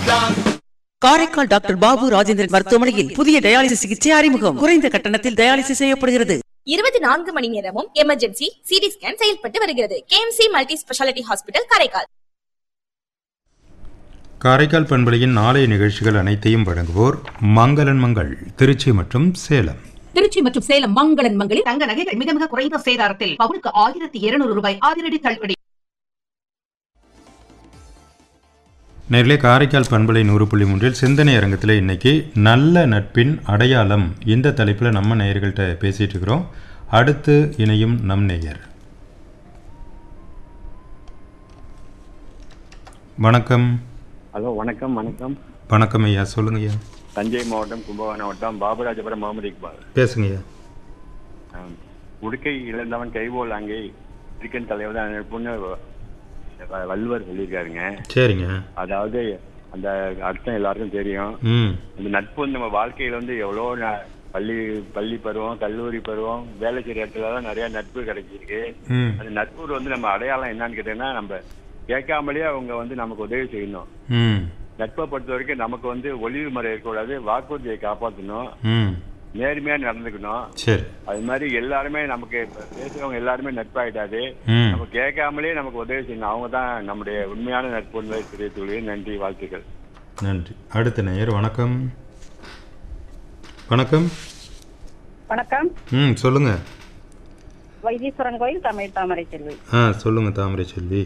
Karaikal doctor Babu Rajendran மருத்துவமனையில் புதிய dialysis சிகிச்சை அறிமுகம் குறைந்த கட்டணத்தில் டயாலிசிஸ் செய்யப்படுகிறது இருபத்தி நான்கு மணி நேரமும் எமர்ஜென்சி சிடி ஸ்கேன் செயல்பட்டு வருகிறது KMC multi speciality hospital Karaikal Karaikal பண்பலையின் நாளைய நிகழ்ச்சிகள் அனைத்தையும் வழங்குவோர் மங்களன் மங்கள் திருச்சி மற்றும் சேலம் திருச்சி மற்றும் சேலம் மங்களன் மங்களில் தங்க நகைகள் மிக மிக குறைந்த சேதாரத்தில் பவுனுக்கு ஆயிரத்தி இருநூறு ரூபாய் அதிரடி தள்ளுபடி நேரிலே காரைக்கால் பண்பலை நூறு புள்ளி மூன்றில் சிந்தனை அரங்கத்தில் இன்னைக்கு நல்ல நட்பின் அடையாளம் இந்த தலைப்பில் நம்ம நேயர்கள்ட்ட பேசிட்டு இருக்கிறோம் அடுத்து இணையும் நம் நேயர் வணக்கம் ஹலோ வணக்கம் வணக்கம் வணக்கம் ஐயா சொல்லுங்க ஐயா தஞ்சை மாவட்டம் கும்பகோணம் மாவட்டம் பாபராஜபுரம் முகமது இக்பால் பேசுங்க ஐயா ஆம். உடுக்கை இழந்தவன் கைபோல் அங்கே இருக்கன் தலைவர் தான் நட்புன்னு வ- வள்ளுவர் சொல்லியிருக்காருங்க சரிங்க அதாவது அந்த அர்த்தம் எல்லாருக்கும் தெரியும் ம் அந்த நட்பு வந்து நம்ம வாழ்க்கையில வந்து எவ்வளோ ந- பள்ளி பள்ளி பருவம் கல்லூரி பருவம் வேலை செய்யற இடத்துல தான் நிறைய நட்பு கிடைச்சிருக்கு ம் அந்த நட்பு வந்து நம்ம அடையாளம் என்னன்னு கேட்டீங்கன்னா நம்ம கேட்காமலே அவங்க வந்து நமக்கு உதவி செய்யணும் ம் நட்பை பொறுத்த வரைக்கும் நமக்கு வந்து ஒளிவு முறை இருக்கக்கூடாது வாக்குறுதியை காப்பாற்றணும் ம் நேர்மையா நடந்துக்கணும் சரி அது மாதிரி எல்லாருமே நமக்கு இப்ப பேசுறவங்க எல்லாருமே நட்பாயிட்டாது ம் நம்ம கேட்காமலே நமக்கு உதவி செய்யணும் அவங்க தான் நம்முடைய உண்மையான நட்பு என்பதை தெரிவித்துள்ளேன் நன்றி வாழ்த்துக்கள் நன்றி அடுத்த நேயர் வணக்கம் வணக்கம் வணக்கம் ம் சொல்லுங்க வைத்தீஸ்வரன் கோயில் தமிழ் தாமரை செல்வி ஆ சொல்லுங்க தாமரை செல்வி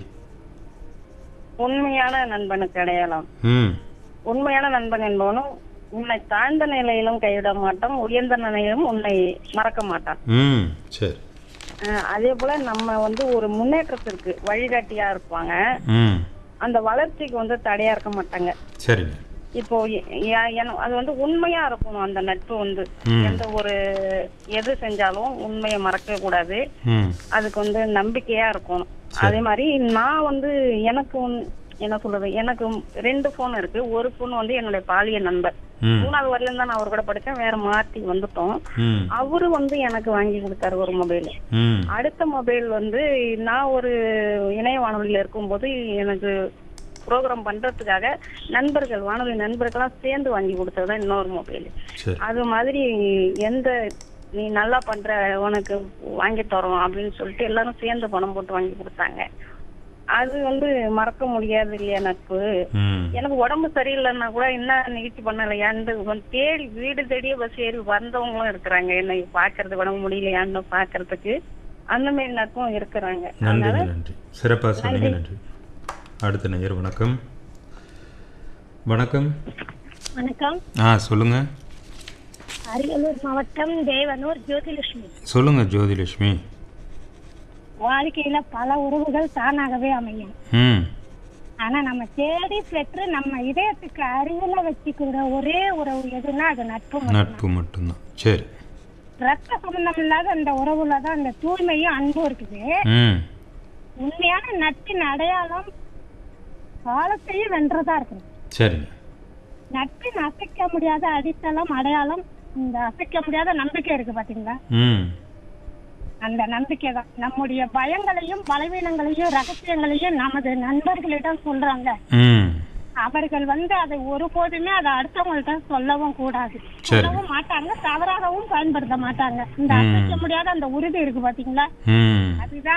உண்மையான நண்பனுக்கு அடையாளம் ம் உண்மையான நண்பன் என்பவனும் உன்னை தாழ்ந்த நிலையிலும் கைவிட மாட்டான் உயர்ந்த நிலையிலும் உன்னை மறக்க மாட்டான் ம் சரி அஹ் அதே போல நம்ம வந்து ஒரு முன்னேற்றத்திற்கு வழிகாட்டியா இருப்பாங்க ம் அந்த வளர்ச்சிக்கு வந்து தடையா இருக்க மாட்டாங்க சரிங்க இப்போ எ- எ- என- அது வந்து உண்மையா இருக்கணும் அந்த நட்பு வந்து ம். எந்த ஒரு எது செஞ்சாலும் உண்மையை மறக்க கூடாது ம் அதுக்கு வந்து நம்பிக்கையா இருக்கணும் அதே மாதிரி நான் வந்து எனக்கு ஒன்- என்ன சொல்றது எனக்கு ரெண்டு போன் இருக்கு ஒரு போன் வந்து என்னுடைய பாலிய நண்பர் ம் மூணாவது வரல தான் நான் அவர் கூட படிச்சேன் வேற மாத்தி வந்துட்டோம் ம் அவரு வந்து எனக்கு வாங்கி கொடுத்தாரு ஒரு மொபைல் ம் அடுத்த மொபைல் வந்து நான் ஒரு இணைய வானொலியில இருக்கும்போது எனக்கு ப்ரோக்ராம் பண்றதுக்காக நண்பர்கள் வானொலி நண்பர்கள்லாம் சேர்ந்து வாங்கி கொடுத்தது இன்னொரு மொபைல் சரி அது மாதிரி எந்த நீ நல்லா பண்ற உனக்கு வாங்கி தரோம் அப்படின்னு சொல்லிட்டு எல்லாரும் சேர்ந்து பணம் போட்டு வாங்கி கொடுத்தாங்க அது வந்து மறக்க முடியாது இல்லையா நட்பு ம் எனக்கு உடம்பு சரியில்லைன்னா கூட என்ன நிகழ்ச்சி பண்ணலையான்னு வந்து தேடி வீடு தேடியே பஸ் ஏறி வந்தவங்களும் இருக்கிறாங்க என்னை பாக்குறது உடம்பு முடியலையான்னு பாக்குறதுக்கு அந்த மாதிரி நட்பும் இருக்கிறாங்க நன்றிங்க அதனால நன்றி சிறப்பாக சொன்னீங்க நன்றி அடுத்த நேயர் வணக்கம் வணக்கம் வணக்கம் ஆ சொல்லுங்க அரியலூர் மாவட்டம் தேவனூர் ஜோதிலட்சுமி சொல்லுங்க ஜோதிலட்சுமி வாழ்க்கையில பல உறவுகள் தானாகவே அமையும் ம் ஆனா நம்ம தேடி பெற்று நம்ம இதயத்துக்கு அருகில வச்சுக்கிற ஒரே உறவு எதுன்னா அது நட்பு மட்டும்தான். நட்பு மட்டும்தான் சரி ரத்த சம்பந்தம் இல்லாத அந்த உறவுல தான் அந்த தூய்மையும் அன்பும் இருக்குது ம் உண்மையான நட்பின் அடையாளம் காலத்தையும் வென்றதா இருக்குது சரிங்க நட்பின் அசைக்க முடியாத அடித்தளம் அடையாளம் இந்த அசைக்க முடியாத நம்பிக்கை இருக்கு பாத்தீங்களா ம் அந்த நம்பிக்கை தான் நம்முடைய பயங்களையும் பலவீனங்களையும் ரகசியங்களையும் நமது நண்பர்களிடம் சொல்றாங்க ம் அவர்கள் வந்து அதை ஒருபோதுமே அதை அடுத்தவங்கள்ட்ட சொல்லவும் கூடாது சரி. சொல்லவும் மாட்டாங்க தவறாகவும் பயன்படுத்த மாட்டாங்க இந்த ம். அசைக்க முடியாத அந்த உறுதி இருக்கு பாத்தீங்களா ம் அதுதான்